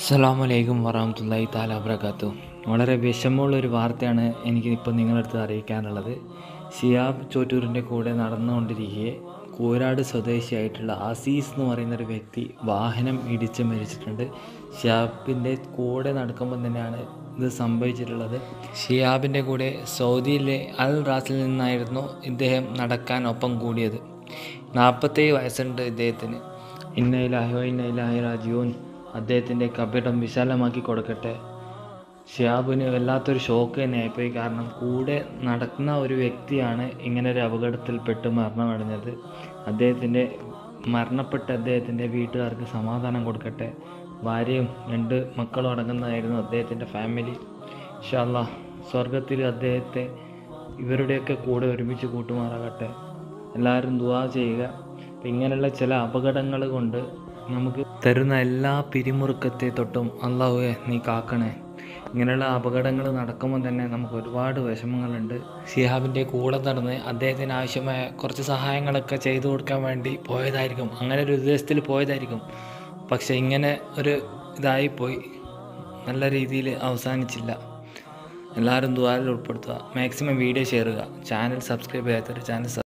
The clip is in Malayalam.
അസ്സലാമലൈക്കും വറഹമത്തല്ലാഹി താല വബർക്കാത്തു വളരെ വിഷമമുള്ളൊരു വാർത്തയാണ് എനിക്ക് ഇപ്പോൾ നിങ്ങളടുത്ത് അറിയിക്കാനുള്ളത് ഷിയാബ് ചോറ്റൂരിൻ്റെ കൂടെ നടന്നുകൊണ്ടിരിക്കെ കൂരാട് സ്വദേശിയായിട്ടുള്ള അസീസ് എന്ന് പറയുന്നൊരു വ്യക്തി വാഹനം ഇടിച്ച് മരിച്ചിട്ടുണ്ട് ഷിയാബിൻ്റെ കൂടെ നടക്കുമ്പോൾ തന്നെയാണ് ഇത് സംഭവിച്ചിട്ടുള്ളത് ഷിയാബിൻ്റെ കൂടെ സൗദിയിലെ അൽ റാസിൽ നിന്നായിരുന്നു ഇദ്ദേഹം നടക്കാൻ ഒപ്പം കൂടിയത് നാൽപ്പത്തേഴ് വയസ്സുണ്ട് ഇദ്ദേഹത്തിന് ഇന്നയിലാഹോ ഇന്നയിലാഹി രാജീവൻ അദ്ദേഹത്തിൻ്റെ കപിടം വിശാലമാക്കി കൊടുക്കട്ടെ ഷിയാബിന് വല്ലാത്തൊരു ഷോക്ക് തന്നെയായിപ്പോയി കാരണം കൂടെ നടക്കുന്ന ഒരു വ്യക്തിയാണ് ഇങ്ങനെ ഒരു അപകടത്തിൽപ്പെട്ട് മരണമടഞ്ഞത് അദ്ദേഹത്തിൻ്റെ മരണപ്പെട്ട അദ്ദേഹത്തിൻ്റെ വീട്ടുകാർക്ക് സമാധാനം കൊടുക്കട്ടെ ഭാര്യയും രണ്ട് മക്കളും അടങ്ങുന്നതായിരുന്നു അദ്ദേഹത്തിൻ്റെ ഫാമിലി ഇൻഷാല്ലാ സ്വർഗത്തിൽ അദ്ദേഹത്തെ ഇവരുടെയൊക്കെ കൂടെ ഒരുമിച്ച് കൂട്ടുമാറാകട്ടെ എല്ലാവരും ദുവാ ചെയ്യുക അപ്പം ഇങ്ങനെയുള്ള ചില അപകടങ്ങൾ കൊണ്ട് നമുക്ക് തരുന്ന എല്ലാ പിരിമുറുക്കത്തെ തൊട്ടും അള്ളാഹുവെ നീ കാക്കണേ ഇങ്ങനെയുള്ള അപകടങ്ങൾ നടക്കുമ്പോൾ തന്നെ നമുക്ക് ഒരുപാട് വിഷമങ്ങളുണ്ട് ഷിഹാബിൻ്റെ കൂടെ നടന്ന് അദ്ദേഹത്തിന് ആവശ്യമായ കുറച്ച് സഹായങ്ങളൊക്കെ ചെയ്തു കൊടുക്കാൻ വേണ്ടി പോയതായിരിക്കും അങ്ങനെ ഒരു ഉദ്ദേശത്തിൽ പോയതായിരിക്കും പക്ഷേ ഇങ്ങനെ ഒരു ഇതായിപ്പോയി നല്ല രീതിയിൽ അവസാനിച്ചില്ല എല്ലാവരും ദ്വാരിൽ ഉൾപ്പെടുത്തുക മാക്സിമം വീഡിയോ ഷെയർ ചെയ്യുക ചാനൽ സബ്സ്ക്രൈബ് ചെയ്യാത്തൊരു ചാനൽ